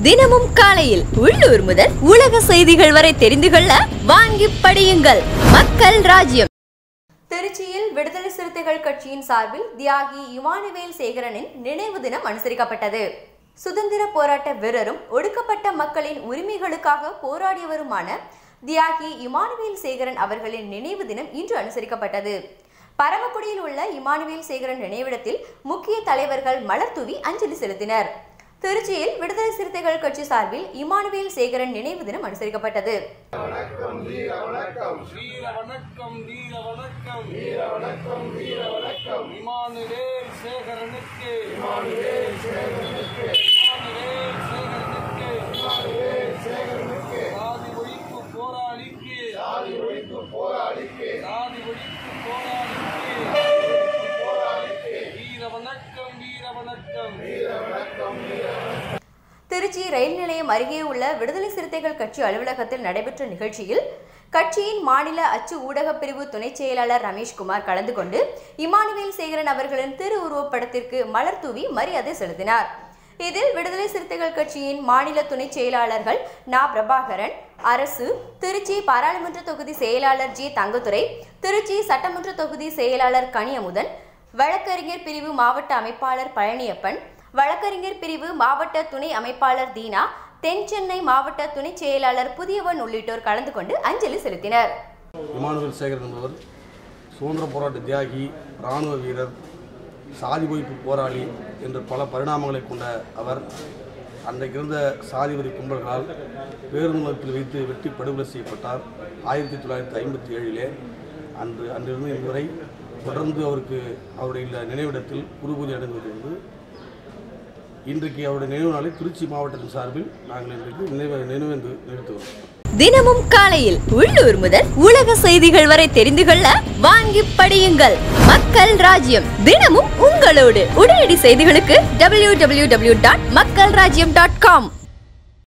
தினமும் காலையில் உள்ளூர் முதல் உலக செய்திகள் வரை தெரிந்து கொள்ள வாங்கி படியுங்கள் மக்கள் ராஜ்யம் திருச்சியில் விடுதலை சிறுத்தைகள் கட்சியின் சார்பில் தியாகி இமானுவேல் சேகரனின் நினைவு தினம் அனுசரிக்கப்பட்டது சுதந்திர போராட்ட வீரரும் ஒடுக்கப்பட்ட மக்களின் உரிமைகளுக்காக போராடியவருமான தியாகி இமானுவேல் சேகரன் அவர்களின் நினைவு தினம் இன்று அனுசரிக்கப்பட்டது பரமக்குடியில் உள்ள இமானுவேல் சேகரன் நினைவிடத்தில் முக்கிய தலைவர்கள் மலர் தூவி அஞ்சலி செலுத்தினர் திருச்சியில் விடுதலை சிறுத்தைகள் கட்சி சார்பில் இமானுவேல் சேகரன் நினைவு தினம் அனுசரிக்கப்பட்டது வீர வணக்கம் வீர வணக்கம் வீர வணக்கம் வீர வணக்கம் இமானுவேல் சேகரனுக்கு இமானுவேல் சேகரனுக்கு இமானுவேல் சேகரனுக்கு இமானுவேல் சேகரனுக்கு சாதி ஒழிப்பு போராளிக்கு சாதி ஒழிப்பு போராளிக்கு சாதி ஒழிப்பு போராளிக்கு போராளிக்கு வீர வணக்கம் வீர வணக்கம் வீர வணக்கம் வீர திருச்சி ரயில் நிலையம் அருகே உள்ள விடுதலை சிறுத்தைகள் கட்சி அலுவலகத்தில் நடைபெற்ற நிகழ்ச்சியில் கட்சியின் மாநில அச்சு ஊடகப் பிரிவு துணைச் செயலாளர் ரமேஷ்குமார் கலந்து கொண்டு இமானுவேல் சேகரன் அவர்களின் திருவுருவப் படத்திற்கு மலர் தூவி மரியாதை செலுத்தினார் இதில் விடுதலை சிறுத்தைகள் கட்சியின் மாநில துணைச் செயலாளர்கள் நா பிரபாகரன் அரசு திருச்சி பாராளுமன்ற தொகுதி செயலாளர் ஜி தங்கத்துரை திருச்சி சட்டமன்ற தொகுதி செயலாளர் கனியமுதன் வழக்கறிஞர் பிரிவு மாவட்ட அமைப்பாளர் பழனியப்பன் வழக்கறிஞர் பிரிவு மாவட்ட துணை அமைப்பாளர் தீனா தென் சென்னை மாவட்ட துணைச் செயலாளர் புதியவன் உள்ளிட்டோர் கலந்து கொண்டு அஞ்சலி செலுத்தினர் இமானுவேல் சேகர் என்பவர் சுதந்திர போராட்ட தியாகி இராணுவ வீரர் சாதி ஒழிப்பு போராளி என்று பல பரிணாமங்களை கொண்ட அவர் அன்றைக்கு இருந்த சாதி வரி கும்பல்களால் பேருந்து நிலையத்தில் வைத்து வெட்டி படுகொலை செய்யப்பட்டார் ஆயிரத்தி தொள்ளாயிரத்தி ஐம்பத்தி ஏழிலே அன்று அன்றிருந்து இன்று வரை தொடர்ந்து அவருக்கு அவருடைய இல்ல நினைவிடத்தில் குரு பூஜை நடந்து வருகிறது இன்றைக்கு அவருடைய நினைவு நாளை திருச்சி மாவட்டத்தின் சார்பில் நாங்கள் இன்றைக்கு நினைவு நினைவேந்து நிறுத்துவோம் தினமும் காலையில் உள்ளூர் முதல் உலக செய்திகள் வரை தெரிந்து கொள்ள வாங்கி படியுங்கள் மக்கள் ராஜ்யம் தினமும் உங்களோடு உடனடி செய்திகளுக்கு www.மக்கள்ராஜ்யம்.com டாட் மக்கள் ராஜ்யம் டாட் காம்